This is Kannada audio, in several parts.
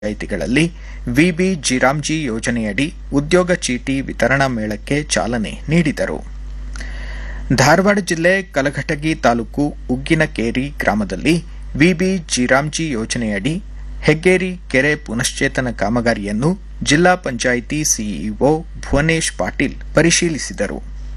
ಪಂಚಾಯಿತಿಗಳಲ್ಲಿ ವಿಬಿ ಜಿರಾಮ್ಜಿ ಯೋಜನೆಯಡಿ ಉದ್ಯೋಗ ಚೀಟಿ ವಿತರಣಾ ಮೇಳಕ್ಕೆ ಚಾಲನೆ ನೀಡಿದರು ಧಾರವಾಡ ಜಿಲ್ಲೆ ಕಲಘಟಗಿ ತಾಲೂಕು ಉಗ್ಗಿನಕೇರಿ ಗ್ರಾಮದಲ್ಲಿ ವಿಬಿ ಜಿರಾಮ್ಜಿ ಯೋಜನೆಯಡಿ ಹೆಗ್ಗೇರಿ ಕೆರೆ ಪುನಶ್ಚೇತನ ಕಾಮಗಾರಿಯನ್ನು ಜಿಲ್ಲಾ ಪಂಚಾಯಿತಿ ಸಿಇಒ ಭುವನೇಶ್ ಪಾಟೀಲ್ ಪರಿಶೀಲಿಸಿದರು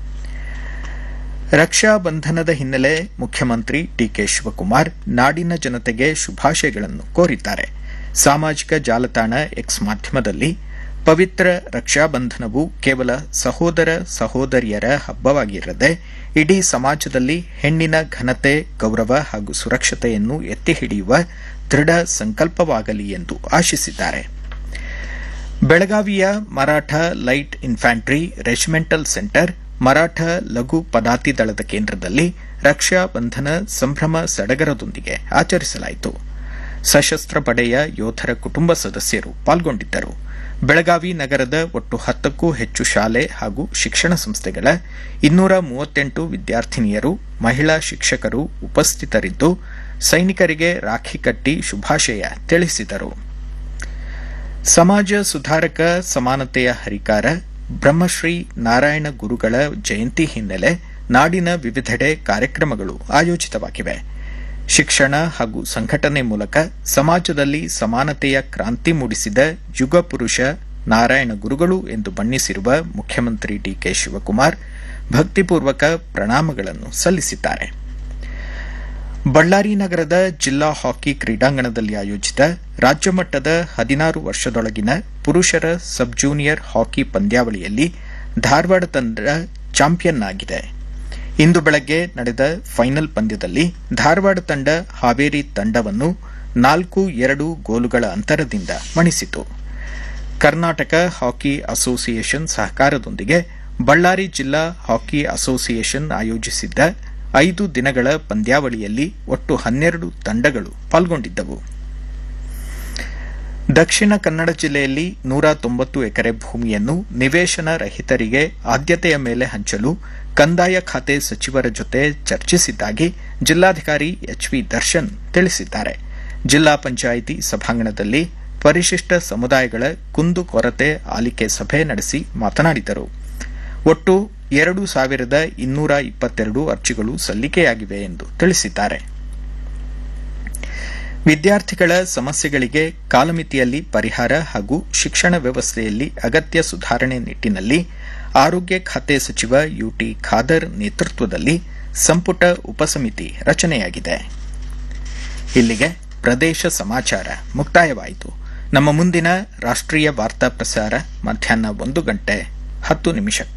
ರಕ್ಷಾ ಬಂಧನದ ಹಿನ್ನೆಲೆ ಮುಖ್ಯಮಂತ್ರಿ ಡಿಕೆ ಶಿವಕುಮಾರ್ ನಾಡಿನ ಜನತೆಗೆ ಶುಭಾಶಯಗಳನ್ನು ಕೋರಿದ್ದಾರೆ ಸಾಮಾಜಿಕ ಜಾಲತಾಣ ಎಕ್ಸ್ ಮಾಧ್ಯಮದಲ್ಲಿ ಪವಿತ್ರ ರಕ್ಷಾಬಂಧನವು ಕೇವಲ ಸಹೋದರ ಸಹೋದರಿಯರ ಹಬ್ಬವಾಗಿರದೆ ಇಡೀ ಸಮಾಜದಲ್ಲಿ ಹೆಣ್ಣಿನ ಘನತೆ ಗೌರವ ಹಾಗೂ ಸುರಕ್ಷತೆಯನ್ನು ಎತ್ತಿ ಹಿಡಿಯುವ ದೃಢ ಸಂಕಲ್ಪವಾಗಲಿ ಎಂದು ಆಶಿಸಿದ್ದಾರೆ ಬೆಳಗಾವಿಯ Maratha light infantry regimental centre Maratha ಲಘು ಪದಾತಿ ದಳದ ಕೇಂದ್ರದಲ್ಲಿ ರಕ್ಷಾ ಬಂಧನ ಸಂಭ್ರಮ ಸಡಗರದೊಂದಿಗೆ ಆಚರಿಸಲಾಯಿತು ಸಶಸ್ತ್ರ ಪಡೆಯ ಯೋಧರ ಕುಟುಂಬ ಸದಸ್ಯರು ಪಾಲ್ಗೊಂಡಿದ್ದರು ಬೆಳಗಾವಿ ನಗರದ ಒಟ್ಟು ಹತ್ತಕ್ಕೂ ಹೆಚ್ಚು ಶಾಲೆ ಹಾಗೂ ಶಿಕ್ಷಣ ಸಂಸ್ಥೆಗಳ ಇನ್ನೂರ ಮೂವತ್ತೆಂಟು ವಿದ್ಯಾರ್ಥಿನಿಯರು ಮಹಿಳಾ ಶಿಕ್ಷಕರು ಉಪಸ್ಥಿತರಿದ್ದು ಸೈನಿಕರಿಗೆ ರಾಖಿ ಕಟ್ಟಿ ಶುಭಾಶಯ ತಿಳಿಸಿದರು ಸಮಾಜ ಸುಧಾರಕ ಸಮಾನತೆಯ ಹರಿಕಾರ ಬ್ರಹ್ಮಶ್ರೀ ನಾರಾಯಣ ಗುರುಗಳ ಜಯಂತಿ ಹಿನ್ನೆಲೆ ನಾಡಿನ ವಿವಿಧೆಡೆ ಕಾರ್ಯಕ್ರಮಗಳು ಆಯೋಜಿತವಾಗಿವೆ ಶಿಕ್ಷಣ ಹಾಗೂ ಸಂಘಟನೆ ಮೂಲಕ ಸಮಾಜದಲ್ಲಿ ಸಮಾನತೆಯ ಕ್ರಾಂತಿ ಮೂಡಿಸಿದ ಯುಗ ಪುರುಷ ನಾರಾಯಣ ಗುರುಗಳು ಎಂದು ಬಣ್ಣಿಸಿರುವ ಮುಖ್ಯಮಂತ್ರಿ ಡಿಕೆ ಶಿವಕುಮಾರ್ ಭಕ್ತಿಪೂರ್ವಕ ಪ್ರಣಾಮಗಳನ್ನು ಸಲ್ಲಿಸಿದ್ದಾರೆ ಬಳ್ಳಾರಿ ನಗರದ ಜಿಲ್ಲಾ ಹಾಕಿ ಕ್ರೀಡಾಂಗಣದಲ್ಲಿ ಆಯೋಜಿತ ರಾಜ್ಯಮಟ್ಟದ ಹದಿನಾರು ವರ್ಷದೊಳಗಿನ ಪುರುಷರ ಸಬ್ ಜೂನಿಯರ್ ಹಾಕಿ ಪಂದ್ಯಾವಳಿಯಲ್ಲಿ ಧಾರವಾಡ ತಂಡ ಚಾಂಪಿಯನ್ ಆಗಿದೆ ಇಂದು ಬೆಳಗ್ಗೆ ನಡೆದ ಫೈನಲ್ ಪಂದ್ಯದಲ್ಲಿ ಧಾರವಾಡ ತಂಡ ಹಾವೇರಿ ತಂಡವನ್ನು ನಾಲ್ಕು ಎರಡು ಗೋಲುಗಳ ಅಂತರದಿಂದ ಮಣಿಸಿತು ಕರ್ನಾಟಕ ಹಾಕಿ ಅಸೋಸಿಯೇಷನ್ ಸಹಕಾರದೊಂದಿಗೆ ಬಳ್ಳಾರಿ ಜಿಲ್ಲಾ ಹಾಕಿ ಅಸೋಸಿಯೇಷನ್ ಆಯೋಜಿಸಿದ್ದ ಐದು ದಿನಗಳ ಪಂದ್ಯಾವಳಿಯಲ್ಲಿ ಒಟ್ಟು ಹನ್ನೆರಡು ತಂಡಗಳು ಪಾಲ್ಗೊಂಡಿದ್ದವು ದಕ್ಷಿಣ ಕನ್ನಡ ಜಿಲ್ಲೆಯಲ್ಲಿ ನೂರ ತೊಂಬತ್ತು ಎಕರೆ ಭೂಮಿಯನ್ನು ನಿವೇಶನ ರಹಿತರಿಗೆ ಆದ್ಯತೆಯ ಮೇಲೆ ಹಂಚಲು ಕಂದಾಯ ಖಾತೆ ಸಚಿವರ ಜೊತೆ ಚರ್ಚಿಸಿದ್ದಾಗಿ ಜಿಲ್ಲಾಧಿಕಾರಿ ಎಚ್ವಿ ದರ್ಶನ್ ತಿಳಿಸಿದ್ದಾರೆ ಜಿಲ್ಲಾ ಪಂಚಾಯಿತಿ ಸಭಾಂಗಣದಲ್ಲಿ ಪರಿಶಿಷ್ಟ ಸಮುದಾಯಗಳ ಕುಂದು ಕೊರತೆ ಆಲಿಕೆ ಸಭೆ ನಡೆಸಿ ಮಾತನಾಡಿದರು ಒಟ್ಟು ಎರಡು ಸಾವಿರದ ಇನ್ನೂರ ಇಪ್ಪತ್ತೆರಡು ಅರ್ಜಿಗಳು ಸಲ್ಲಿಕೆಯಾಗಿವೆ ಎಂದು ತಿಳಿಸಿದ್ದಾರೆ ವಿದ್ಯಾರ್ಥಿಗಳ ಸಮಸ್ಯೆಗಳಿಗೆ ಕಾಲಮಿತಿಯಲ್ಲಿ ಪರಿಹಾರ ಹಾಗೂ ಶಿಕ್ಷಣ ವ್ಯವಸ್ಥೆಯಲ್ಲಿ ಅಗತ್ಯ ಸುಧಾರಣೆ ನಿಟ್ಟಿನಲ್ಲಿ ಆರೋಗ್ಯ ಖಾತೆ ಸಚಿವ ಯುಟಿ ಖಾದರ್ ನೇತೃತ್ವದಲ್ಲಿ ಸಂಪುಟ ಉಪಸಮಿತಿ ರಚನೆಯಾಗಿದೆ ಇಲ್ಲಿಗೆ ಪ್ರದೇಶ ಸಮಾಚಾರ ಮುಕ್ತಾಯವಾಯಿತು ನಮ್ಮ ಮುಂದಿನ ರಾಷ್ಟ್ರೀಯ ವಾರ್ತಾ ಪ್ರಸಾರ ಮಧ್ಯಾಹ್ನ ಒಂದು ಗಂಟೆ ಹತ್ತು ನಿಮಿಷಕ್ಕೆ